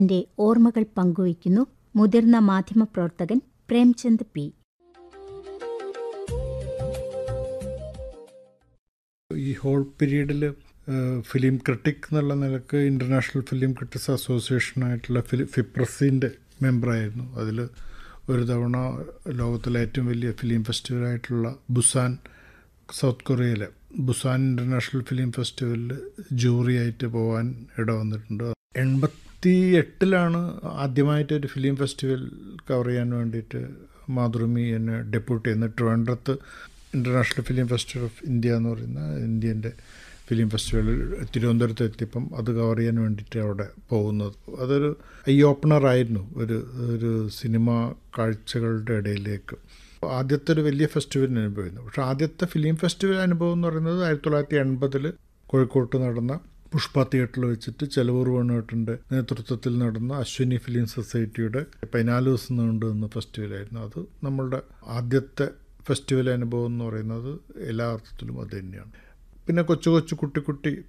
ന്റെ ഓർമ്മകൾ പങ്കുവയ്ക്കുന്നു മുതിർന്ന മാധ്യമപ്രവർത്തകൻ പ്രേംചന്ദ് പി ഈ ഹോൾ പീരീഡിൽ ഫിലിം ക്രിട്ടിക് എന്നുള്ള നിലക്ക് ഇൻ്റർനാഷണൽ ഫിലിം ക്രിറ്റിക്സ് അസോസിയേഷനായിട്ടുള്ള ഫിലി ഫിപ്രസിൻ്റെ മെമ്പറായിരുന്നു അതിൽ ഒരു തവണ ലോകത്തിലെ ഏറ്റവും വലിയ ഫിലിം ഫെസ്റ്റിവലായിട്ടുള്ള ബുസാൻ സൗത്ത് കൊറിയയിലെ ബുസാൻ ഇൻ്റർനാഷണൽ ഫിലിം ഫെസ്റ്റിവലിൽ ജൂറിയായിട്ട് പോകാൻ ഇട വന്നിട്ടുണ്ട് എൺപത്തി എട്ടിലാണ് ആദ്യമായിട്ട് ഒരു ഫിലിം ഫെസ്റ്റിവൽ കവർ ചെയ്യാൻ വേണ്ടിയിട്ട് മാതൃമി എന്നെ ഡെപ്യൂട്ട് ചെയ്യുന്ന ട്രിവാൻഡ്രത്ത് international film festival of India എന്ന് പറയുന്ന ഇന്ത്യൻ്റെ ഫിലിം ഫെസ്റ്റിവലിൽ തിരുവനന്തപുരത്ത് എത്തിയപ്പം അത് കവർ ചെയ്യാൻ വേണ്ടിയിട്ട് അവിടെ പോകുന്നത് അതൊരു ഐ ഓപ്പണറായിരുന്നു ഒരു ഒരു സിനിമ കാഴ്ചകളുടെ ഇടയിലേക്ക് ആദ്യത്തെ ഒരു വലിയ ഫെസ്റ്റിവലിന് അനുഭവമായിരുന്നു പക്ഷേ ആദ്യത്തെ ഫിലിം ഫെസ്റ്റിവൽ അനുഭവം എന്ന് പറയുന്നത് ആയിരത്തി തൊള്ളായിരത്തി എൺപതിൽ കോഴിക്കോട്ട് നടന്ന പുഷ്പ തിയേറ്ററിൽ വെച്ചിട്ട് ചെലവൂർ വേണുവേട്ടൻ്റെ നേതൃത്വത്തിൽ നടന്ന അശ്വിനി ഫിലിം സൊസൈറ്റിയുടെ പതിനാല് ദിവസം നീണ്ടു നിന്ന ഫെസ്റ്റിവലായിരുന്നു അത് നമ്മളുടെ ആദ്യത്തെ ഫെസ്റ്റിവൽ അനുഭവം എന്ന് പറയുന്നത് എല്ലാ അർത്ഥത്തിലും അത് തന്നെയാണ് പിന്നെ കൊച്ചു കൊച്ചു കുട്ടി കുട്ടി